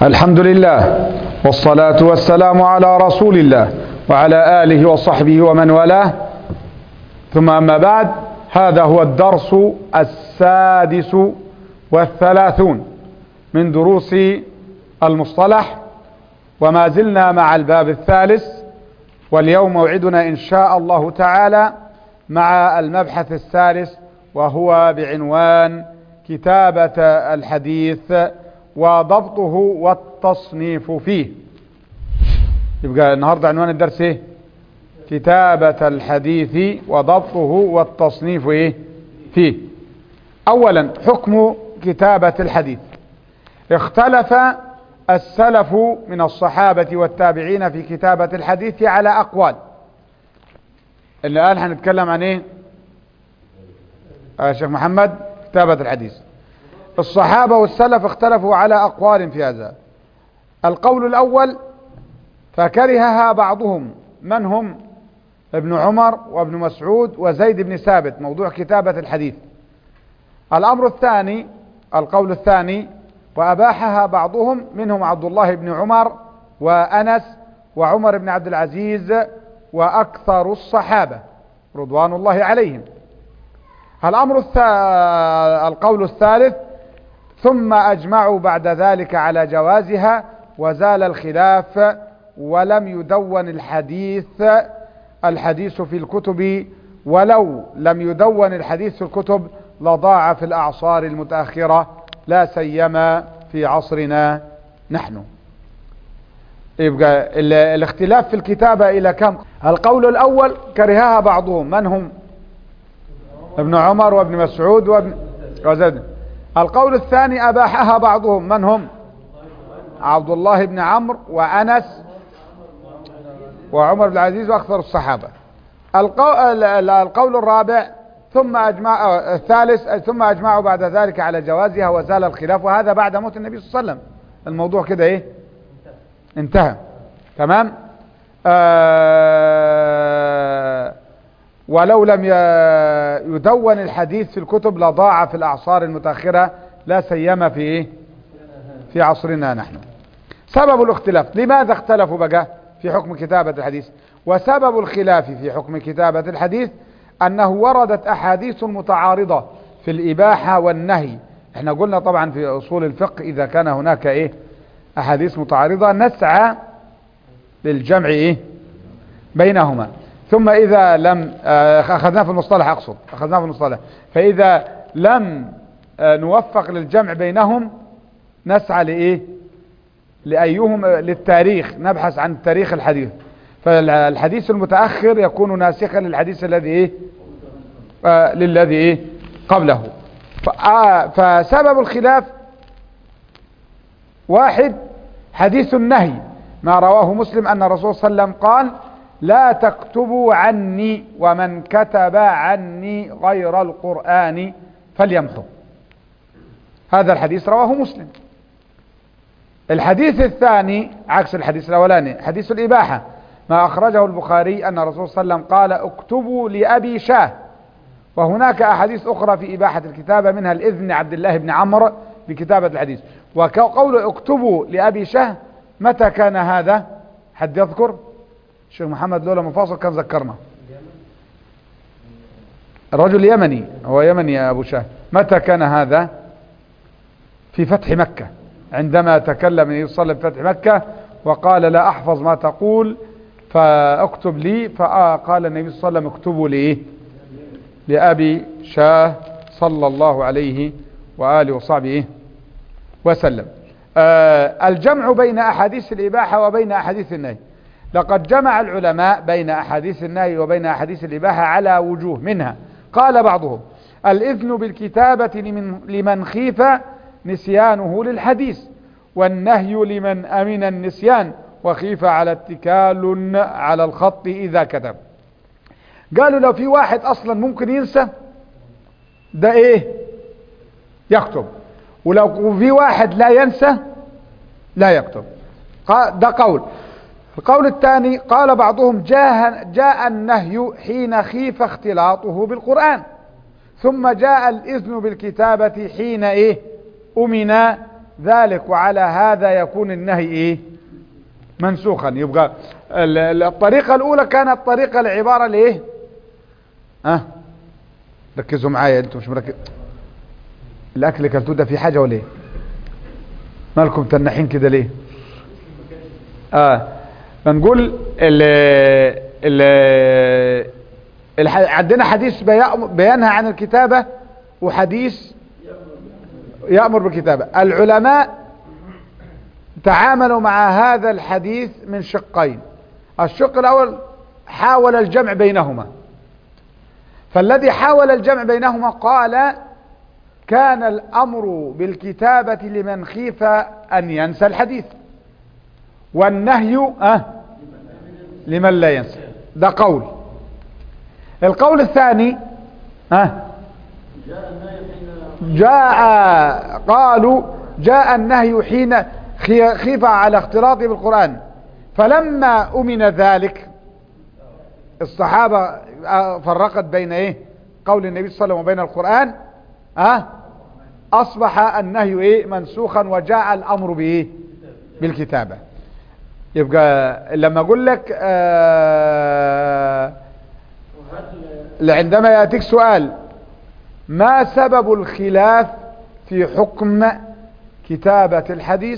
الحمد لله والصلاة والسلام على رسول الله وعلى آله وصحبه ومن والاه ثم أما بعد هذا هو الدرس السادس والثلاثون من دروس المصطلح وما زلنا مع الباب الثالث واليوم موعدنا إن شاء الله تعالى مع المبحث الثالث وهو بعنوان كتابة الحديث وضبطه والتصنيف فيه يبقى النهاردة عنوان الدرس ايه كتابة الحديث وضبطه والتصنيف ايه فيه اولا حكم كتابة الحديث اختلف السلف من الصحابة والتابعين في كتابة الحديث على اقوال الان هنتكلم عن ايه آه شيخ محمد كتابة الحديث الصحابة والسلف اختلفوا على أقوال في هذا القول الأول فكرهها بعضهم من هم ابن عمر وابن مسعود وزيد بن ثابت موضوع كتابة الحديث الأمر الثاني القول الثاني وأباحها بعضهم منهم عبد الله بن عمر وأنس وعمر بن عبد العزيز وأكثر الصحابة رضوان الله عليهم الأمر الث... القول الثالث ثم أجمعوا بعد ذلك على جوازها وزال الخلاف ولم يدون الحديث الحديث في الكتب ولو لم يدون الحديث في الكتب لضاع في الأعصار المتأخرة لا سيما في عصرنا نحن يبقى الاختلاف في الكتابة إلى كم القول الأول كرهها بعضهم من هم ابن عمر وابن مسعود وابن وزيد القول الثاني أباحها بعضهم من هم عبد الله بن عمرو وأنس وعمر بن العزيز وأكثر الصحابة القول, القول الرابع ثم أجمع الثالث ثم أجمعوا بعد ذلك على جوازها وزال الخلاف وهذا بعد موت النبي صلى الله عليه وسلم الموضوع كده ايه انتهى تمام آه ولو لم يدون الحديث في الكتب لضاع في الأعصار المتأخرة لا سيما في إيه؟ في عصرنا نحن سبب الاختلاف لماذا اختلفوا بقى في حكم كتابة الحديث وسبب الخلاف في حكم كتابة الحديث أنه وردت أحاديث متعارضة في الإباحة والنهي احنا قلنا طبعا في أصول الفقه إذا كان هناك إيه أحاديث متعارضة نسعى للجمع إيه بينهما ثم إذا لم أخذناه في المصطلح أقصد أخذناه في المصطلح فإذا لم نوفق للجمع بينهم نسعى لإيه لأيهم للتاريخ نبحث عن تاريخ الحديث فالحديث المتأخر يكون ناسخا للحديث الذي إيه آه للذي إيه قبله فسبب الخلاف واحد حديث النهي ما رواه مسلم أن الرسول صلى الله عليه وسلم قال لا تكتبوا عني ومن كتب عني غير القرآن فليمحو هذا الحديث رواه مسلم الحديث الثاني عكس الحديث الأولاني حديث الإباحة ما أخرجه البخاري أن الرسول صلى الله عليه وسلم قال اكتبوا لأبي شاه وهناك أحاديث أخرى في إباحة الكتابة منها الإذن عبد الله بن عمرو بكتابة الحديث وقول اكتبوا لأبي شاه متى كان هذا حد يذكر الشيخ محمد لولا مفاصل كان ذكرنا الرجل يمني هو يمني يا أبو شاه متى كان هذا في فتح مكة عندما تكلم النبي صلى الله عليه وسلم في فتح مكة وقال لا أحفظ ما تقول فاكتب لي فقال النبي صلى الله عليه وسلم اكتبوا لي لأبي شاه صلى الله عليه وآله وصحبه وسلم آه الجمع بين أحاديث الإباحة وبين أحاديث النهي لقد جمع العلماء بين أحاديث النهي وبين أحاديث الإباحة على وجوه منها قال بعضهم الإذن بالكتابة لمن, لمن خيف نسيانه للحديث والنهي لمن أمن النسيان وخيف على اتكال على الخط إذا كتب قالوا لو في واحد أصلا ممكن ينسى ده إيه يكتب ولو في واحد لا ينسى لا يكتب ده قول القول الثاني قال بعضهم جاء, جاء النهي حين خيف اختلاطه بالقرآن ثم جاء الإذن بالكتابة حين إيه أمن ذلك وعلى هذا يكون النهي ايه منسوخا يبقى ال- ال- الطريقة الاولى كانت طريقة العبارة لايه ها أه؟ ركزوا معايا انتم مش مركز الاكل اللي كلتوه ده في حاجة ولا ايه مالكم تنحين كده ليه اه بنقول ال ال الح- عندنا حديث بيأم- بينهى عن الكتابة وحديث يأمر بالكتابة العلماء تعاملوا مع هذا الحديث من شقين الشق الأول حاول الجمع بينهما فالذي حاول الجمع بينهما قال كان الأمر بالكتابة لمن خيف أن ينسى الحديث والنهي أه لمن لا ينسى ده قول القول الثاني أه جاء قالوا جاء النهي حين خي- خيف على اختلاطه بالقرآن فلما أمن ذلك الصحابة آه، فرقت بين ايه قول النبي صلى الله عليه وسلم وبين القرآن اه اصبح النهي ايه منسوخا وجاء الامر بايه بالكتابة يبقى لما اقول لك آه عندما يأتيك سؤال ما سبب الخلاف في حكم كتابة الحديث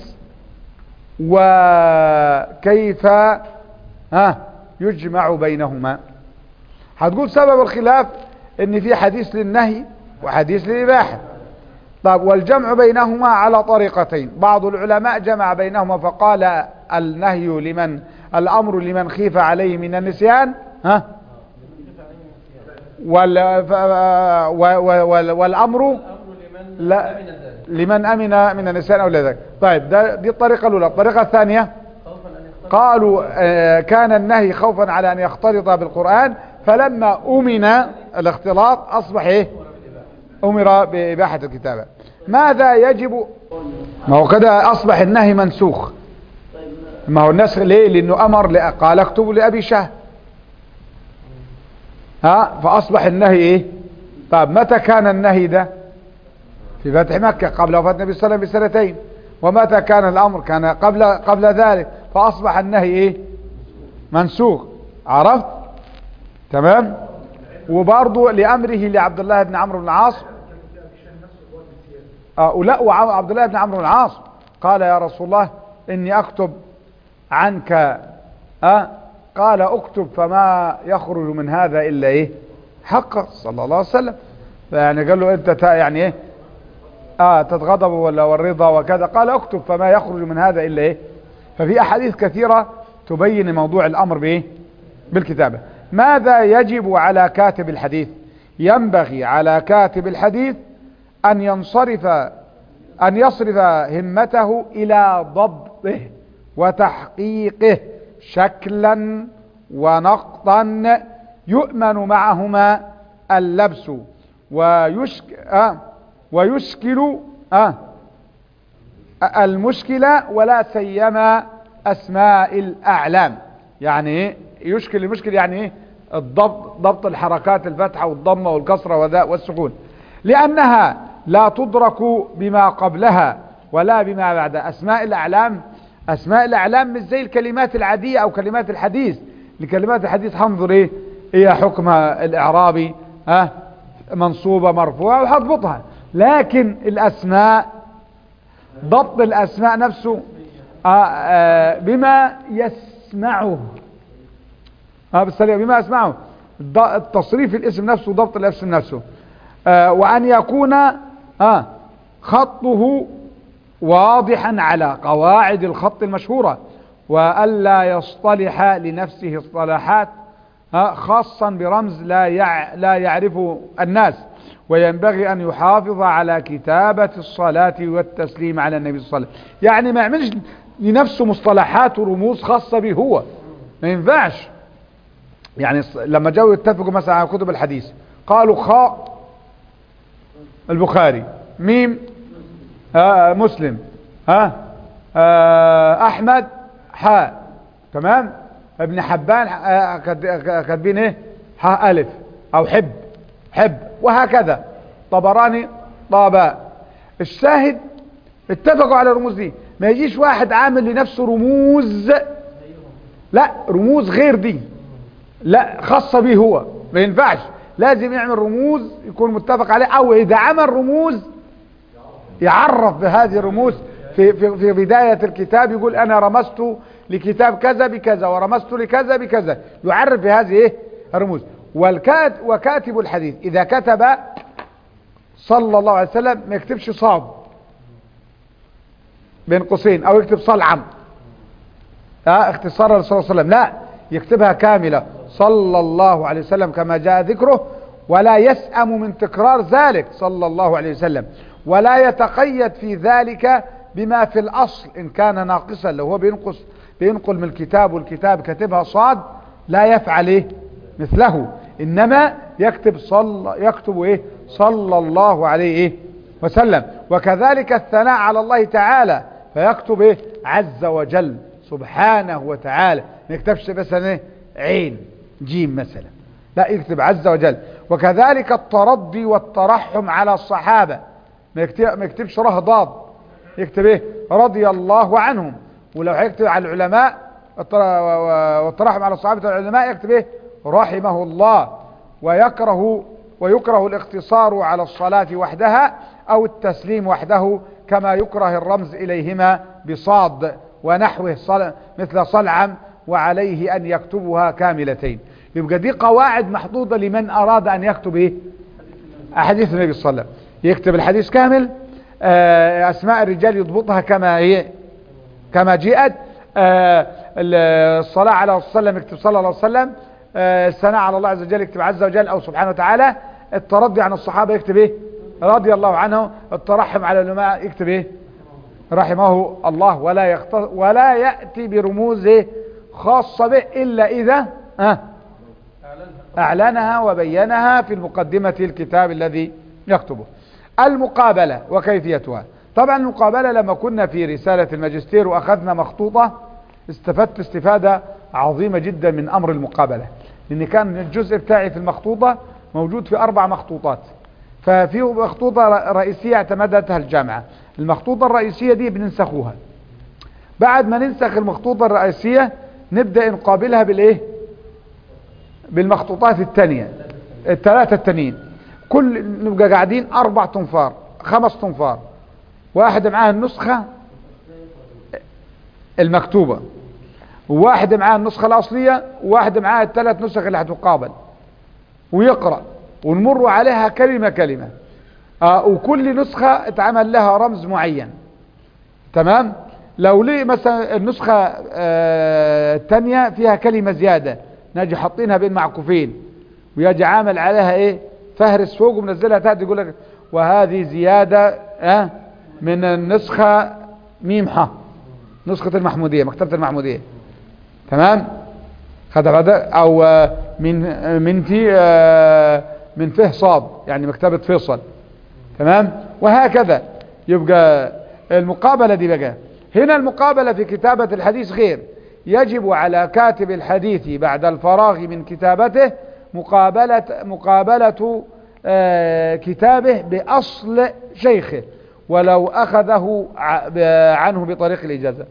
وكيف ها يجمع بينهما هتقول سبب الخلاف ان في حديث للنهي وحديث للإباحة طيب والجمع بينهما على طريقتين بعض العلماء جمع بينهما فقال النهي لمن الأمر لمن خيف عليه من النسيان ها وال ف- و- و- وال- والأمر لا لمن أمن من النسيان أو ذلك طيب ده دي الطريقة الأولى الطريقة الثانية قالوا آه، كان النهي خوفا على أن يختلط بالقرآن فلما أمن الاختلاط أصبح إيه أمر بإباحة الكتابة ماذا يجب ما هو كده أصبح النهي منسوخ ما هو النسخ ليه لأنه أمر لأ- قال اكتبوا لأبي شاه ها فأصبح النهي إيه طيب متى كان النهي ده في فتح مكة قبل وفاة النبي صلى الله عليه وسلم بسنتين ومتى كان الأمر كان قبل قبل ذلك فأصبح النهي إيه منسوخ عرفت تمام وبرضه لأمره لعبد الله بن عمرو بن العاص آه ولا وعبد الله بن عمرو بن العاص قال يا رسول الله إني أكتب عنك أه قال اكتب فما يخرج من هذا إلا إيه حقه صلى الله عليه وسلم يعني قال له أنت تا- يعني إيه آه تتغضب ولا والرضا وكذا قال اكتب فما يخرج من هذا إلا إيه ففي أحاديث كثيرة تبين موضوع الأمر بإيه بالكتابة ماذا يجب على كاتب الحديث ينبغي على كاتب الحديث أن ينصرف أن يصرف همته إلى ضبطه وتحقيقه شكلا ونقطا يؤمن معهما اللبس ويشك آه ويشكل آه المشكلة ولا سيما أسماء الأعلام يعني إيه يشكل المشكل يعني إيه الضبط ضبط الحركات الفتحة والضمة والكسرة وذا والسكون لأنها لا تدرك بما قبلها ولا بما بعد أسماء الأعلام أسماء الأعلام مش زي الكلمات العادية أو كلمات الحديث لكلمات الحديث هنظر إيه هي حكمها الإعرابي ها منصوبة مرفوعة وهضبطها لكن الأسماء ضبط الأسماء نفسه آه آه بما يسمعه آه بالسريع بما يسمعه الض- التصريف الاسم نفسه ضبط الاسم نفسه آه وأن يكون آه خطه واضحا على قواعد الخط المشهورة وألا يصطلح لنفسه اصطلاحات آه، خاصا برمز لا يع لا يعرفه الناس وينبغي أن يحافظ على كتابة الصلاة والتسليم على النبي صلى الله عليه وسلم يعني ما يعملش لنفسه مصطلحات ورموز خاصة به هو ما ينفعش يعني الص- لما جاوا يتفقوا مثلا على كتب الحديث قالوا خاء البخاري ميم آه مسلم ها آه احمد حاء تمام ابن حبان آه، كات- كاتبين ايه حاء الف او حب حب وهكذا طبراني طاباء الشاهد اتفقوا على الرموز دي ما يجيش واحد عامل لنفسه رموز لا رموز غير دي لا خاصة به هو ما ينفعش لازم يعمل رموز يكون متفق عليه او اذا عمل رموز يعرف بهذه الرموز في, في, في بداية الكتاب يقول انا رمزت لكتاب كذا بكذا ورمزت لكذا بكذا يعرف بهذه ايه الرموز والكات وكاتب الحديث اذا كتب صلى الله عليه وسلم ما يكتبش صاد بين قوسين او يكتب صلعم اه اختصارا لصلى الله عليه وسلم لا يكتبها كاملة صلى الله عليه وسلم كما جاء ذكره ولا يسأم من تكرار ذلك صلى الله عليه وسلم ولا يتقيد في ذلك بما في الأصل إن كان ناقصا لو هو بينقص بينقل من الكتاب والكتاب كتبها صاد لا يفعل إيه مثله إنما يكتب صلى يكتب إيه صلى الله عليه إيه وسلم وكذلك الثناء على الله تعالى فيكتب إيه عز وجل سبحانه وتعالى ما يكتبش مثلا إيه عين جيم مثلا لا يكتب عز وجل وكذلك الترضي والترحم على الصحابة ما يكتب ما يكتبش ره ضاد يكتب ايه رضي الله عنهم ولو هيكتب على العلماء والترحم على الصحابة والعلماء يكتب ايه رحمه الله ويكره ويكره الاقتصار على الصلاة وحدها او التسليم وحده كما يكره الرمز اليهما بصاد ونحوه صل... مثل صلعم وعليه ان يكتبها كاملتين يبقى دي قواعد محطوطة لمن اراد ان يكتب ايه احاديث النبي صلى الله عليه وسلم يكتب الحديث كامل اسماء الرجال يضبطها كما هي كما جاءت الصلاة على وسلم يكتب صلى الله عليه وسلم الثناء على الله عز وجل يكتب عز وجل او سبحانه وتعالى الترضي عن الصحابة يكتب ايه رضي الله عنه الترحم على العلماء يكتب ايه رحمه الله ولا يختص ولا يأتي برموز خاصة به إلا إذا أه أعلنها وبينها في المقدمة الكتاب الذي يكتبه المقابلة وكيفيتها طبعا المقابلة لما كنا في رسالة الماجستير وأخذنا مخطوطة استفدت استفادة عظيمة جدا من أمر المقابلة لأن كان الجزء بتاعي في المخطوطة موجود في أربع مخطوطات ففي مخطوطة رئيسية اعتمدتها الجامعة المخطوطة الرئيسية دي بننسخوها بعد ما ننسخ المخطوطة الرئيسية نبدأ نقابلها بالايه بالمخطوطات التانية الثلاثة التانيين كل نبقى قاعدين اربع تنفار خمس تنفار واحد معاه النسخة المكتوبة وواحد معاه النسخة الاصلية وواحد معاه الثلاث نسخ اللي هتقابل ويقرأ ونمر عليها كلمة كلمة آه وكل نسخة اتعمل لها رمز معين تمام لو ليه مثلا النسخة آه التانية فيها كلمة زيادة نجي حاطينها بين معكوفين ويجي عامل عليها ايه فهرس فوق ومنزلها تحت يقول لك وهذه زيادة اه من النسخة ميمحة نسخة المحمودية مكتبة المحمودية تمام خد غدا او آه من من في آه من فه صاد يعني مكتبة فيصل تمام وهكذا يبقى المقابلة دي بقى هنا المقابلة في كتابة الحديث غير يجب على كاتب الحديث بعد الفراغ من كتابته مقابلة مقابلة آه كتابه بأصل شيخه ولو أخذه عنه بطريق الإجازة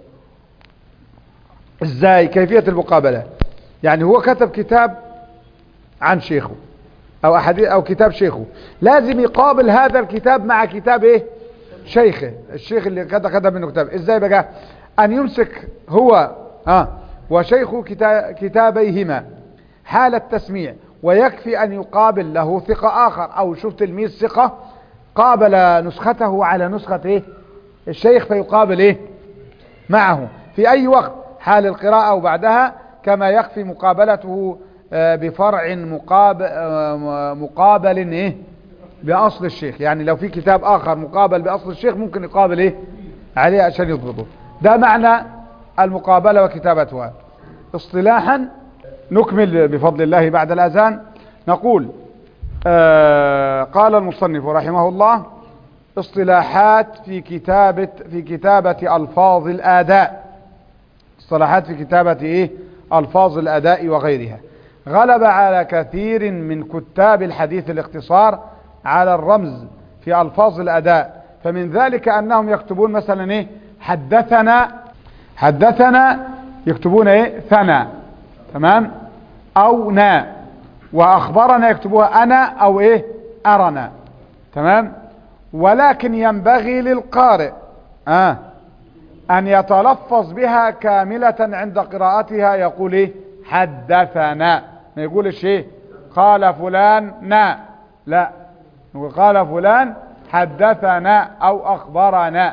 ازاي كيفية المقابلة يعني هو كتب كتاب عن شيخه او احاديث او كتاب شيخه لازم يقابل هذا الكتاب مع كتاب ايه شيخه الشيخ اللي كتب كتب منه كتاب ازاي بقى ان يمسك هو ها وشيخه كتابيهما حال التسميع ويكفي ان يقابل له ثقة اخر او شوف تلميذ ثقة قابل نسخته على نسخة ايه الشيخ فيقابل ايه معه في اي وقت حال القراءة وبعدها كما يكفي مقابلته بفرع مقابل, مقابل ايه باصل الشيخ يعني لو في كتاب اخر مقابل باصل الشيخ ممكن يقابل ايه عليه عشان يضبطه ده معنى المقابلة وكتابتها اصطلاحا نكمل بفضل الله بعد الاذان نقول آه قال المصنف رحمه الله اصطلاحات في كتابة في كتابة الفاظ الاداء اصطلاحات في كتابة ايه الفاظ الاداء وغيرها غلب على كثير من كتاب الحديث الاختصار على الرمز في الفاظ الاداء فمن ذلك أنهم يكتبون مثلا إيه حدثنا حدثنا يكتبون إيه ثنا تمام أو نا وأخبرنا يكتبوها أنا أو إيه أرنا تمام ولكن ينبغي للقارئ آه أن يتلفظ بها كاملة عند قراءتها يقول إيه حدثنا ما يقولش إيه قال فلان نا لا نقول قال فلان حدثنا أو أخبرنا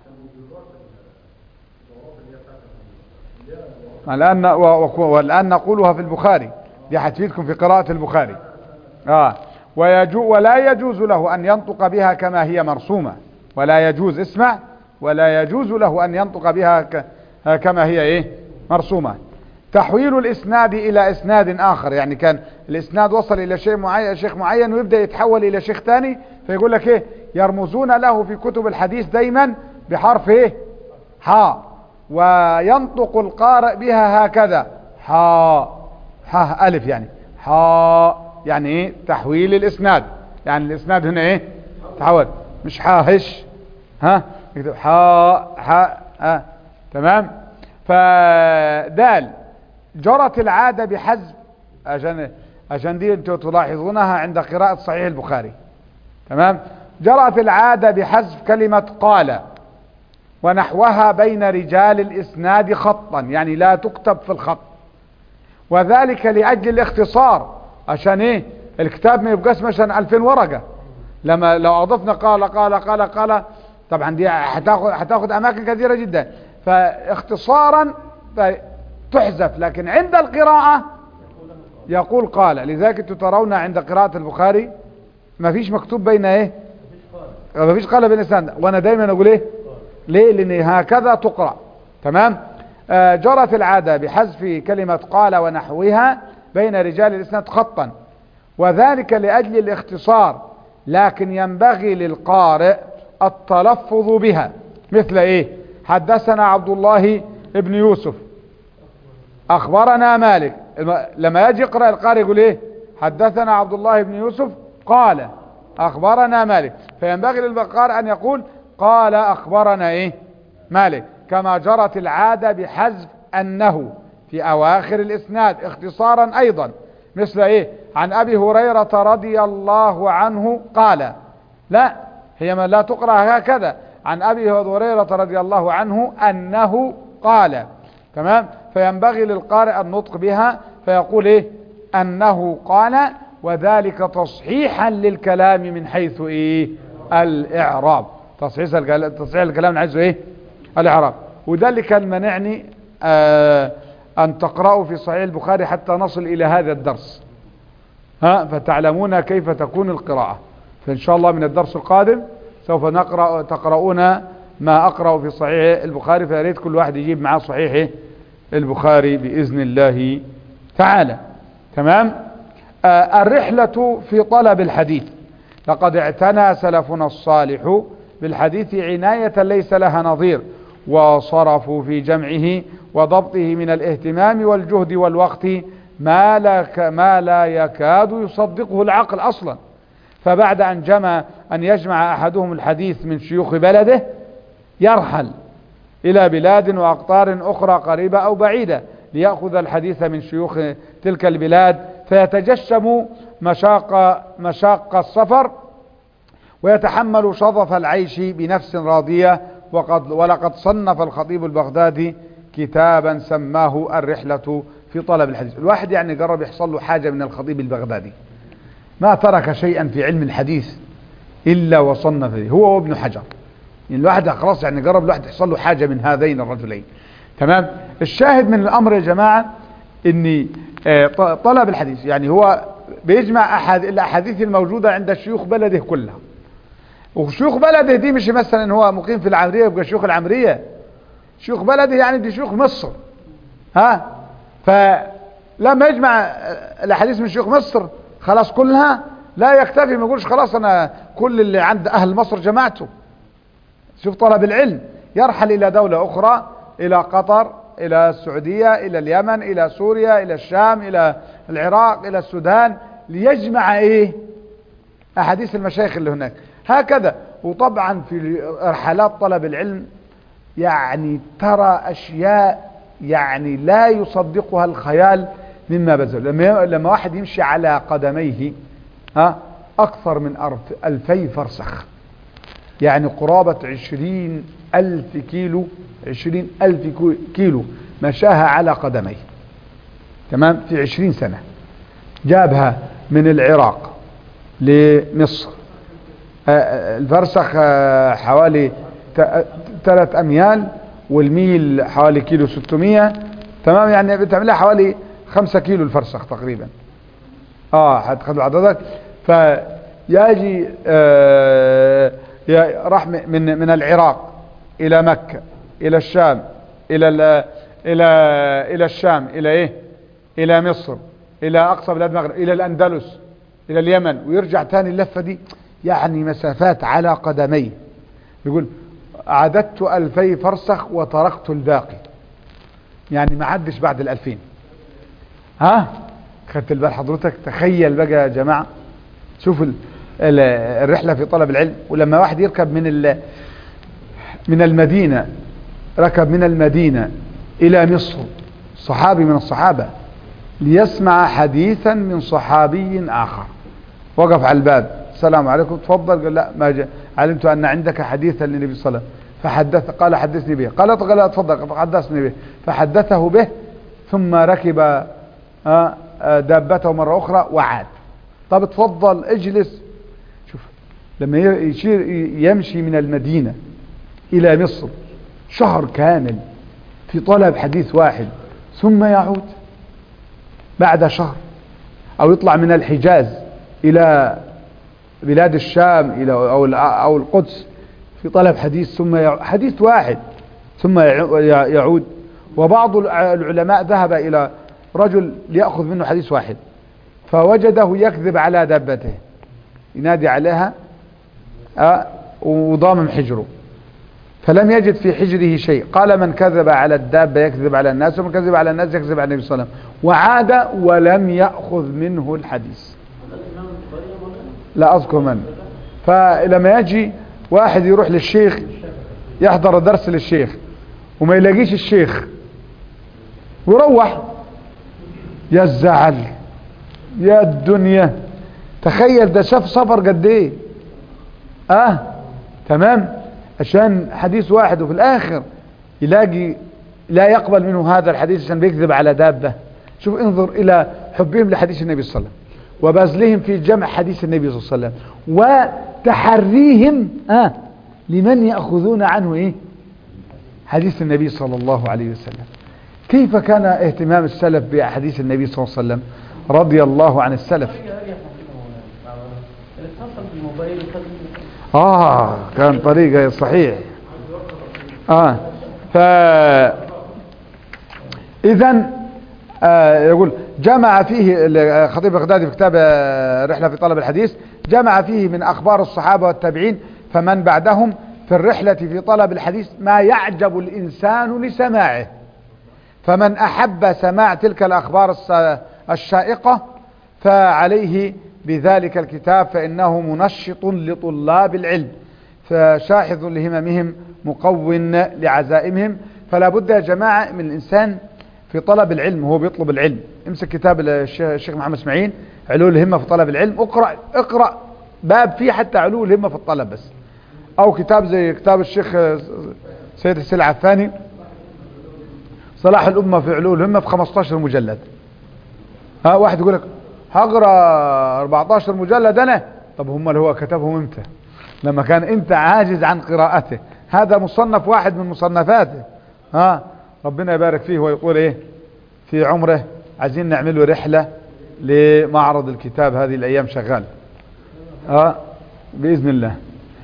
الآن والآن نقولها في البخاري دي هتفيدكم في قراءة البخاري آه ويجو ولا يجوز له أن ينطق بها كما هي مرسومة ولا يجوز اسمع ولا يجوز له أن ينطق بها ك... كما هي إيه مرسومة تحويل الإسناد إلى إسناد آخر يعني كان الإسناد وصل إلى شيء معين شيخ معين ويبدأ يتحول إلى شيخ ثاني فيقول لك إيه يرمزون له في كتب الحديث دايما بحرف إيه حاء وينطق القارئ بها هكذا حاء حاء ألف يعني حاء يعني إيه تحويل الإسناد يعني الإسناد هنا إيه تحول مش حاهش ها يكتب حاء حاء ها تمام فدال جرت العادة بحذف عشان عشان دي انتم تلاحظونها عند قراءة صحيح البخاري تمام جرت العادة بحذف كلمة قال ونحوها بين رجال الإسناد خطا يعني لا تكتب في الخط وذلك لأجل الاختصار عشان ايه الكتاب ما يبقاش مثلا 2000 ورقة لما لو أضفنا قال قال قال قال طبعا دي هتاخد هتاخد أماكن كثيرة جدا فاختصارا تحذف لكن عند القراءة يقول قال لذلك انتم ترون عند قراءة البخاري ما فيش مكتوب بين ايه ما فيش قال بين الاسناد وانا دايما اقول ايه ليه لان هكذا تقرأ تمام آه جرت العادة بحذف كلمة قال ونحوها بين رجال الاسناد خطا وذلك لأجل الاختصار لكن ينبغي للقارئ التلفظ بها مثل ايه حدثنا عبد الله ابن يوسف اخبرنا مالك لما يجي يقرأ القارئ يقول ايه حدثنا عبد الله بن يوسف قال اخبرنا مالك فينبغي للقارئ ان يقول قال اخبرنا ايه مالك كما جرت العادة بحذف انه في اواخر الاسناد اختصارا ايضا مثل ايه عن ابي هريرة رضي الله عنه قال لا هي ما لا تقرأ هكذا عن ابي هريرة رضي الله عنه انه قال تمام فينبغي للقارئ النطق بها فيقول ايه انه قال وذلك تصحيحا للكلام من حيث ايه الاعراب تصحيح الكلام تصحيح الكلام من حيث ايه الاعراب وده اللي كان منعني آه ان تقرأوا في صحيح البخاري حتى نصل الى هذا الدرس ها فتعلمون كيف تكون القراءة فان شاء الله من الدرس القادم سوف نقرأ تقرؤون ما اقرأ في صحيح البخاري فياريت كل واحد يجيب معاه صحيح البخاري بإذن الله تعالى تمام آه الرحلة في طلب الحديث لقد اعتنى سلفنا الصالح بالحديث عناية ليس لها نظير وصرفوا في جمعه وضبطه من الاهتمام والجهد والوقت ما لا, ما لا يكاد يصدقه العقل أصلا فبعد أن جمع أن يجمع أحدهم الحديث من شيوخ بلده يرحل إلى بلاد وأقطار أخرى قريبة أو بعيدة ليأخذ الحديث من شيوخ تلك البلاد فيتجشم مشاق, مشاق السفر ويتحمل شظف العيش بنفس راضية وقد ولقد صنف الخطيب البغدادي كتابا سماه الرحلة في طلب الحديث الواحد يعني قرب يحصل له حاجة من الخطيب البغدادي ما ترك شيئا في علم الحديث إلا وصنف به هو وابن حجر يعني الواحد خلاص يعني قرب الواحد يحصل له حاجة من هذين الرجلين تمام الشاهد من الأمر يا جماعة ان طلب الحديث يعني هو بيجمع أحد الأحاديث الموجودة عند شيوخ بلده كلها وشيوخ بلده دي مش مثلا هو مقيم في العمرية يبقى شيوخ العمرية شيوخ بلده يعني دي شيوخ مصر ها فلما يجمع الأحاديث من شيوخ مصر خلاص كلها لا يكتفي ما يقولش خلاص أنا كل اللي عند أهل مصر جماعته شوف طلب العلم يرحل إلى دولة أخرى إلى قطر إلى السعودية إلى اليمن إلى سوريا إلى الشام إلى العراق إلى السودان ليجمع إيه أحاديث المشايخ اللي هناك هكذا وطبعا في رحلات طلب العلم يعني ترى أشياء يعني لا يصدقها الخيال مما بذل لما, لما واحد يمشي على قدميه ها أكثر من أرف- ألفي فرسخ يعني قرابة عشرين ألف كيلو عشرين ألف كو- كيلو مشاها على قدميه تمام في عشرين سنة جابها من العراق لمصر آه، آه، الفرسخ آه، حوالي ثلاث أميال والميل حوالي كيلو 600 تمام يعني بتعملها حوالي خمسة كيلو الفرسخ تقريبا اه هتخذوا عددك فيجي آه يا- راح م- من من العراق الى مكة الى الشام الى ال- الى الى الشام الى ايه الى مصر الى اقصى بلاد المغرب الى الاندلس الى اليمن ويرجع تاني اللفة دي يعني مسافات على قدميه يقول عددت ألفي فرسخ وتركت الباقي يعني ما عدش بعد الألفين ها خدت البال حضرتك تخيل بقى يا جماعة شوف ال- ال- الرحلة في طلب العلم ولما واحد يركب من ال- من المدينة ركب من المدينة إلى مصر صحابي من الصحابة ليسمع حديثا من صحابي آخر وقف على الباب السلام عليكم تفضل قال لا ما جاء علمت أن عندك حديثا للنبي صلى الله عليه وسلم فحدث قال حدثني به قال قال لا تفضل فحدثني به فحدثه به ثم ركب آه، آه، دابته مرة أخرى وعاد طب تفضل اجلس شوف لما ي- يشير ي- يمشي من المدينة إلى مصر شهر كامل في طلب حديث واحد ثم يعود بعد شهر أو يطلع من الحجاز إلى بلاد الشام إلى أو الع- أو القدس في طلب حديث ثم يع- حديث واحد ثم يع- يع- يعود وبعض الع- العلماء ذهب إلى رجل ليأخذ منه حديث واحد فوجده يكذب على دابته ينادي عليها آه، وضامم حجره فلم يجد في حجره شيء قال من كذب على الدابة يكذب على الناس ومن كذب على الناس يكذب على النبي صلى الله عليه وسلم وعاد ولم يأخذ منه الحديث لا أذكر من فلما يجي واحد يروح للشيخ يحضر درس للشيخ وما يلاقيش الشيخ ويروح يا الزعل يا الدنيا تخيل ده شاف سفر قد ايه اه تمام عشان حديث واحد وفي الاخر يلاقي لا يقبل منه هذا الحديث عشان بيكذب على دابة شوف انظر الى حبهم لحديث النبي صلى الله عليه وسلم وبذلهم في جمع حديث النبي صلى الله عليه وسلم وتحريهم آه لمن يأخذون عنه ايه حديث النبي صلى الله عليه وسلم كيف كان اهتمام السلف بحديث النبي صلى الله عليه وسلم رضي الله عن السلف اتصل بالموبايل وخد اه كان طريقة صحيح اه ف اذا آه يقول جمع فيه الخطيب البغدادي في كتاب آه، رحلة في طلب الحديث جمع فيه من اخبار الصحابة والتابعين فمن بعدهم في الرحلة في طلب الحديث ما يعجب الانسان لسماعه فمن احب سماع تلك الاخبار الس- الشائقة فعليه بذلك الكتاب فانه منشط لطلاب العلم فشاحذ لهممهم مقو لعزائمهم فلا بد يا جماعة من الانسان في طلب العلم وهو بيطلب العلم امسك كتاب الشيخ الشيخ محمد اسماعيل علو الهمة في طلب العلم اقرأ اقرأ باب فيه حتى علو الهمة في الطلب بس او كتاب زي كتاب الشيخ سيد حسين العفاني صلاح الأمة في علو الهمة في 15 مجلد ها واحد يقول لك هقرا 14 مجلد انا طب هم اللي هو كتبهم امتى لما كان انت عاجز عن قراءته هذا مصنف واحد من مصنفاته ها ربنا يبارك فيه ويقول ايه في عمره عايزين نعمل له رحلة لمعرض الكتاب هذه الايام شغال ها باذن الله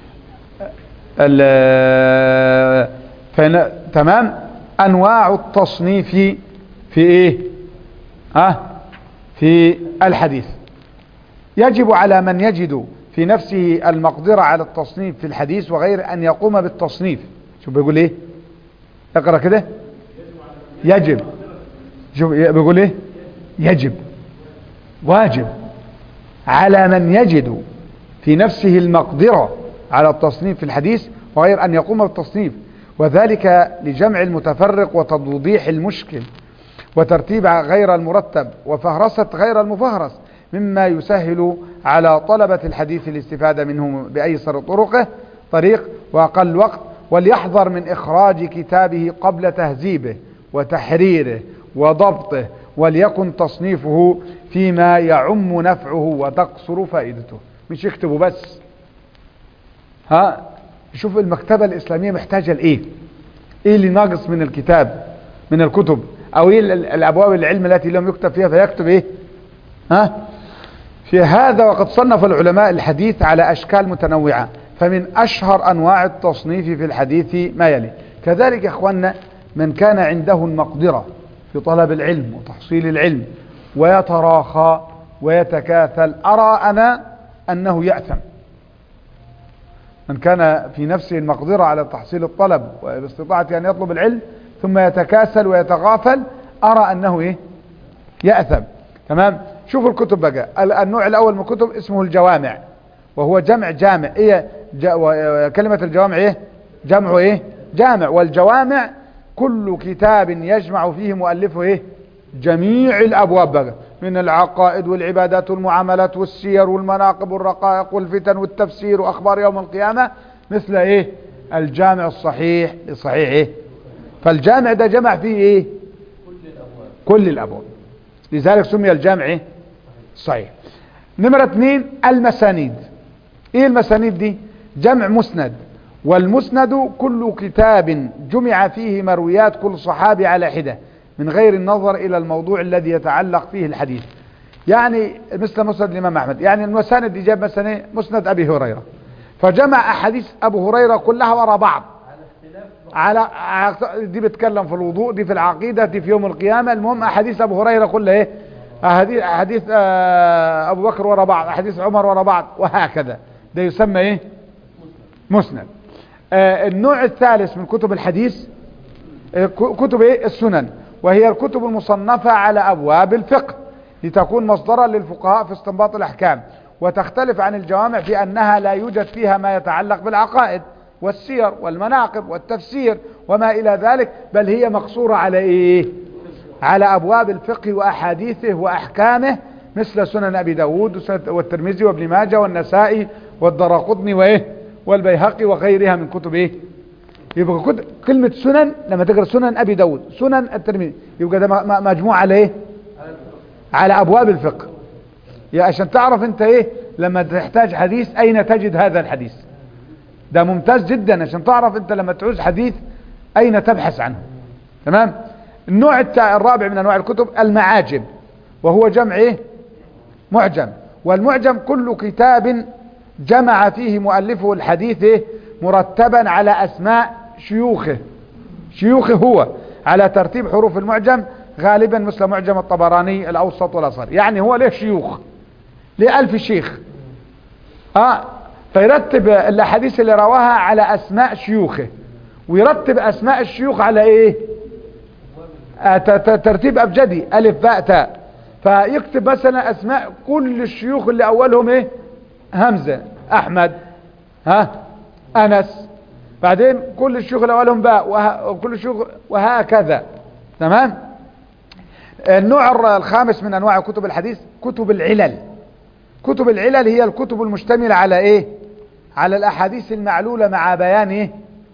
ال- فإن تمام انواع التصنيف في ايه ها في الحديث يجب على من يجد في نفسه المقدرة على التصنيف في الحديث وغير ان يقوم بالتصنيف شوف بيقول ايه اقرأ كده يجب شوف بيقول ايه يجب واجب على من يجد في نفسه المقدرة على التصنيف في الحديث وغير أن يقوم بالتصنيف وذلك لجمع المتفرق وتوضيح المشكل وترتيب غير المرتب وفهرسة غير المفهرس مما يسهل على طلبة الحديث الاستفادة منه بأيسر طرقه طريق وأقل وقت وليحذر من إخراج كتابه قبل تهذيبه وتحريره وضبطه وليكن تصنيفه فيما يعم نفعه وتقصر فائدته مش يكتبه بس ها شوف المكتبة الإسلامية محتاجة لإيه إيه اللي ناقص من الكتاب من الكتب أو إيه الأبواب العلم التي لم يكتب فيها فيكتب إيه ها في هذا وقد صنف العلماء الحديث على أشكال متنوعة فمن أشهر أنواع التصنيف في الحديث ما يلي كذلك يا أخوانا من كان عنده المقدرة في طلب العلم وتحصيل العلم ويتراخى ويتكاثل أرى أنا أنه يأثم من كان في نفسه المقدرة على تحصيل الطلب والاستطاعة أن يطلب العلم ثم يتكاسل ويتغافل أرى أنه إيه يأثم تمام شوفوا الكتب بقى النوع الأول من الكتب اسمه الجوامع وهو جمع جامع إيه جا كلمة الجوامع إيه جمع إيه جامع والجوامع كل كتاب يجمع فيه مؤلفه إيه جميع الأبواب بقى من العقائد والعبادات والمعاملات والسير والمناقب والرقائق والفتن والتفسير وأخبار يوم القيامة مثل إيه الجامع الصحيح لصحيح إيه فالجامع ده جمع فيه إيه كل الأبواب كل الأبواب لذلك سمي الجامع إيه صحيح نمرة اثنين المسانيد ايه المسانيد دي جمع مسند والمسند كل كتاب جمع فيه مرويات كل صحابي على حدة من غير النظر الى الموضوع الذي يتعلق فيه الحديث يعني مثل مسند الامام احمد يعني المساند دي جاب مثلا مسند ابي هريرة فجمع احاديث ابو هريرة كلها وراء بعض على دي بتكلم في الوضوء دي في العقيدة دي في يوم القيامة المهم احاديث ابو هريرة كلها ايه احاديث احاديث ابو بكر ورا بعض احاديث عمر ورا بعض وهكذا ده يسمى ايه مسند آه النوع الثالث من كتب الحديث آه كتب ايه السنن وهي الكتب المصنفة على ابواب الفقه لتكون مصدرا للفقهاء في استنباط الاحكام وتختلف عن الجوامع في انها لا يوجد فيها ما يتعلق بالعقائد والسير والمناقب والتفسير وما الى ذلك بل هي مقصورة على ايه على ابواب الفقه واحاديثه واحكامه مثل سنن ابي داود والترمذي وابن ماجه والنسائي والدراقطني وايه والبيهقي وغيرها من كتب ايه يبقى كتب كلمة سنن لما تقرا سنن ابي داود سنن الترمذي يبقى ده مجموع على ايه على ابواب الفقه يا عشان تعرف انت ايه لما تحتاج حديث اين تجد هذا الحديث ده ممتاز جدا عشان تعرف انت لما تعوز حديث اين تبحث عنه تمام النوع الرابع من انواع الكتب المعاجم وهو جمع ايه معجم والمعجم كل كتاب جمع فيه مؤلفه الحديث إيه؟ مرتبا على اسماء شيوخه شيوخه هو على ترتيب حروف المعجم غالبا مثل معجم الطبراني الاوسط والاصغر يعني هو له شيوخ له الف شيخ اه فيرتب الاحاديث اللي رواها على اسماء شيوخه ويرتب اسماء الشيوخ على ايه آه ترتيب ابجدي الف باء تاء فيكتب مثلا اسماء كل الشيوخ اللي اولهم ايه همزة احمد ها انس بعدين كل الشيوخ اللي اولهم باء وه... وكل الشيوخ وهكذا تمام النوع الخامس من انواع كتب الحديث كتب العلل كتب العلل هي الكتب المشتملة على ايه على الاحاديث المعلولة مع بيان ايه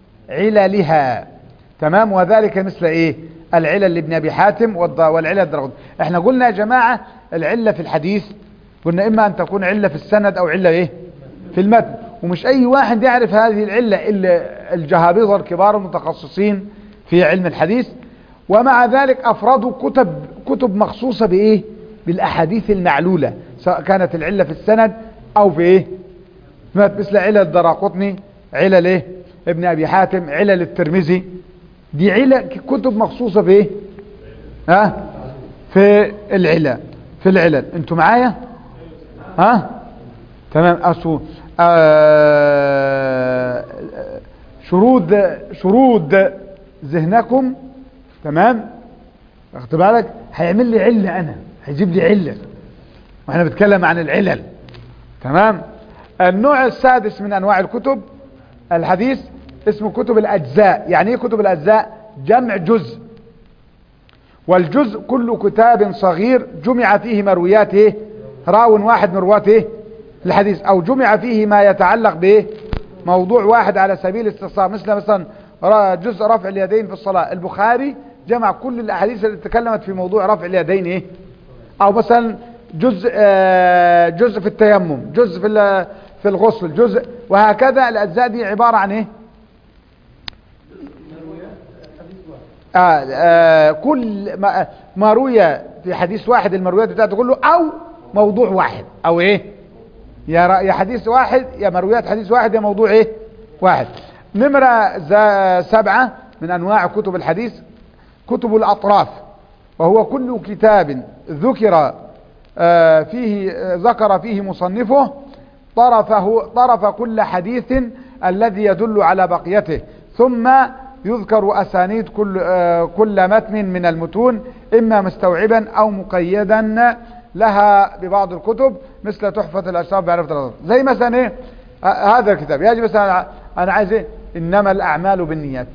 عللها تمام وذلك مثل ايه العلل لابن ابي حاتم والعلل الدرغد احنا قلنا يا جماعة العلة في الحديث قلنا اما ان تكون علة في السند او علة ايه في المتن ومش اي واحد يعرف هذه العلة الا الجهابيظة الكبار المتخصصين في علم الحديث ومع ذلك افردوا كتب كتب مخصوصة بايه بالاحاديث المعلولة سواء كانت العلة في السند او في ايه مثل علل الدراقطني علل ايه ابن ابي حاتم علل الترمذي دي علة كتب مخصوصة في ايه ها في العلل في العلل انتوا معايا ها تمام اسو آه شرود شرود ذهنكم تمام واخد بالك هيعمل لي علة انا هيجيب لي علة واحنا بنتكلم عن العلل تمام النوع السادس من انواع الكتب الحديث اسمه كتب الاجزاء يعني ايه كتب الاجزاء جمع جزء والجزء كل كتاب صغير جمع فيه مرويات ايه راو واحد من رواة ايه الحديث او جمع فيه ما يتعلق بايه موضوع واحد على سبيل الاستفسار مثل مثلا را- جزء رفع اليدين في الصلاة البخاري جمع كل الاحاديث التي تكلمت في موضوع رفع اليدين ايه او مثلا جزء آه، جزء في التيمم جزء في ال- في الغسل جزء وهكذا الاجزاء دي عبارة عن ايه آه آه كل ما, ما روي في حديث واحد المرويات بتاعته كله او موضوع واحد او ايه يا ر- يا حديث واحد يا مرويات حديث واحد يا موضوع ايه واحد نمرة ز- سبعة من انواع كتب الحديث كتب الاطراف وهو كل كتاب ذكر آه، فيه آه، ذكر فيه مصنفه طرفه طرف كل حديث الذي يدل على بقيته ثم يذكر اسانيد كل آه، كل متن من المتون اما مستوعبا او مقيدا لها ببعض الكتب مثل تحفة الاشراف بعرفة الأطراف زي مثلا ايه آه، هذا الكتاب يجي مثلا انا عايز ايه انما الاعمال بالنيات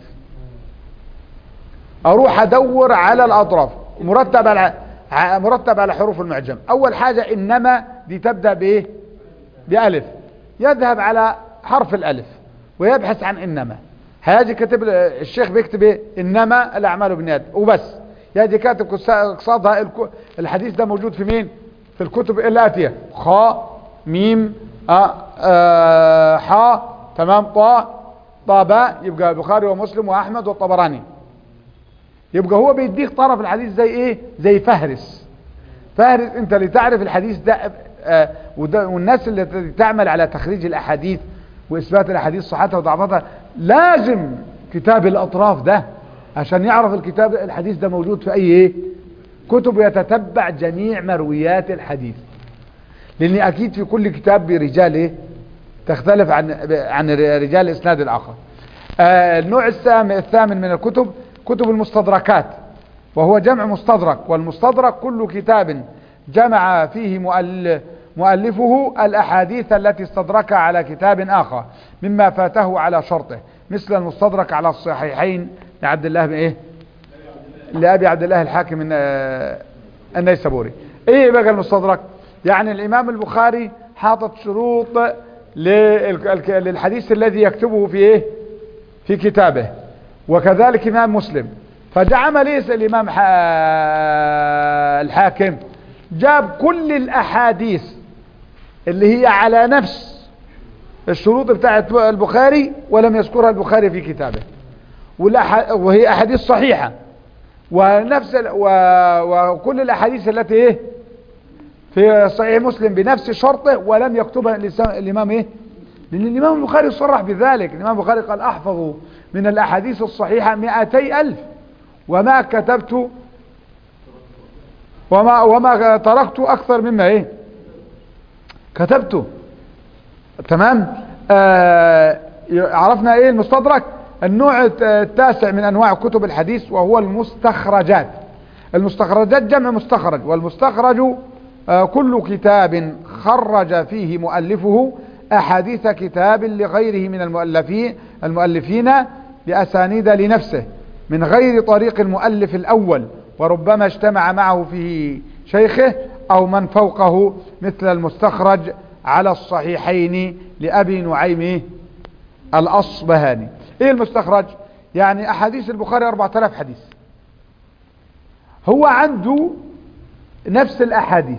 اروح ادور على الاطراف مرتب على ع- مرتب على حروف المعجم اول حاجة انما دي تبدأ بايه بألف يذهب على حرف الألف ويبحث عن إنما هيجي كاتب الشيخ بيكتب إيه إنما الأعمال بالنيات وبس يجي كاتب قص- قصادها الك- الحديث ده موجود في مين في الكتب الآتية خاء ميم آه آه حاء تمام طاء طاء باء يبقى البخاري ومسلم وأحمد والطبراني يبقى هو بيديك طرف الحديث زي ايه زي فهرس فهرس انت لتعرف الحديث ده آه وده والناس اللي تعمل على تخريج الاحاديث واثبات الاحاديث صحتها وضعفتها لازم كتاب الاطراف ده عشان يعرف الكتاب الحديث ده موجود في اي ايه كتب يتتبع جميع مرويات الحديث لان اكيد في كل كتاب برجال ايه تختلف عن عن رجال الاسناد الاخر آه النوع الثامن الثامن من الكتب كتب المستدركات وهو جمع مستدرك والمستدرك كل كتاب جمع فيه مؤل مؤلفه الأحاديث التي استدركها على كتاب آخر مما فاته على شرطه مثل المستدرك على الصحيحين لعبد الله بن إيه لأبي عبد الله الحاكم الن- النيسابوري إيه بقى المستدرك يعني الإمام البخاري حاطط شروط لل- للحديث الذي يكتبه في إيه في كتابه وكذلك إمام مسلم فعمل ايه الإمام ح- الحاكم جاب كل الأحاديث اللي هي على نفس الشروط بتاعت البخاري ولم يذكرها البخاري في كتابه والأح- وهي أحاديث صحيحة ونفس ال- و- وكل الأحاديث التي ايه في صحيح مسلم بنفس شرطه ولم يكتبها الإسا- الإمام ايه لأن الإمام البخاري صرح بذلك الإمام البخاري قال أحفظ من الأحاديث الصحيحة مئتي ألف وما كتبت وما, وما تركت أكثر مما إيه كتبته تمام آه عرفنا إيه المستدرك النوع الت- التاسع من أنواع كتب الحديث وهو المستخرجات المستخرجات جمع مستخرج والمستخرج آه كل كتاب خرج فيه مؤلفه أحاديث كتاب لغيره من المؤلفين المؤلفين بأسانيد لنفسه من غير طريق المؤلف الأول وربما اجتمع معه في شيخه أو من فوقه مثل المستخرج على الصحيحين لأبي نعيم الأصبهاني إيه المستخرج يعني أحاديث البخاري 4000 حديث هو عنده نفس الأحاديث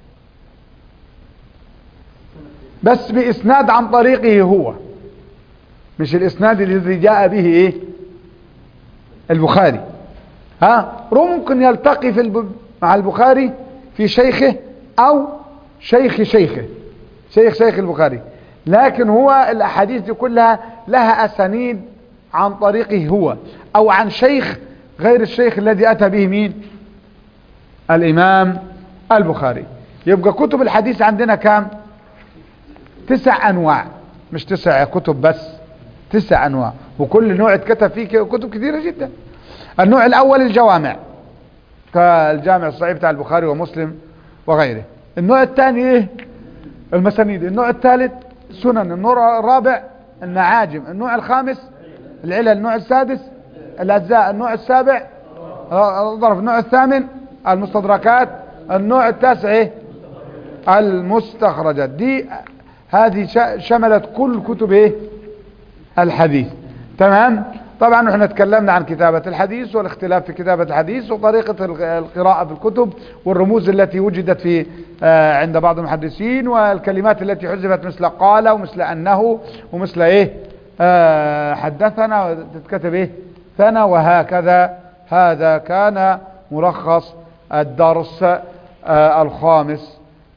بس بإسناد عن طريقه هو مش الإسناد الذي جاء به إيه البخاري ها ممكن يلتقي في الب... مع البخاري في شيخه أو شيخ شيخه شيخ شيخ البخاري لكن هو الأحاديث دي كلها لها أسانيد عن طريقه هو أو عن شيخ غير الشيخ الذي أتى به مين الإمام البخاري يبقى كتب الحديث عندنا كام تسع أنواع مش تسع كتب بس تسع أنواع وكل نوع اتكتب فيه كتب كثيرة جدا النوع الأول الجوامع كالجامع الصحيح بتاع البخاري ومسلم وغيره النوع الثاني ايه المسانيد النوع الثالث سنن النوع الرابع المعاجم النوع الخامس العلل النوع السادس الأجزاء النوع السابع الظرف النوع الثامن المستدركات النوع التاسع إيه؟ المستخرجات دي هذه شملت كل كتب ايه الحديث تمام طبعا احنا تكلمنا عن كتابة الحديث والاختلاف في كتابة الحديث وطريقة القراءة في الكتب والرموز التي وجدت في آه عند بعض المحدثين والكلمات التي حذفت مثل قال ومثل أنه ومثل ايه آه حدثنا تتكتب ايه ثنى وهكذا هذا كان ملخص الدرس آه الخامس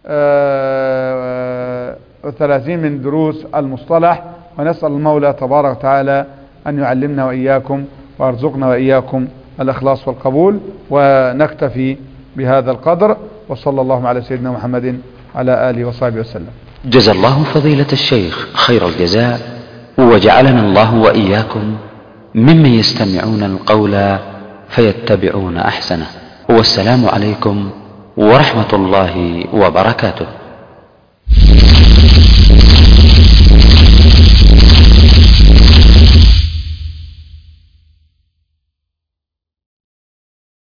الثلاثين من دروس المصطلح ونسأل المولى تبارك وتعالى أن يعلمنا وإياكم وأرزقنا وإياكم الإخلاص والقبول ونكتفي بهذا القدر وصلى الله على سيدنا محمد على آله وصحبه وسلم جزى الله فضيلة الشيخ خير الجزاء وجعلنا الله وإياكم ممن يستمعون القول فيتبعون أحسنه والسلام عليكم ورحمة الله وبركاته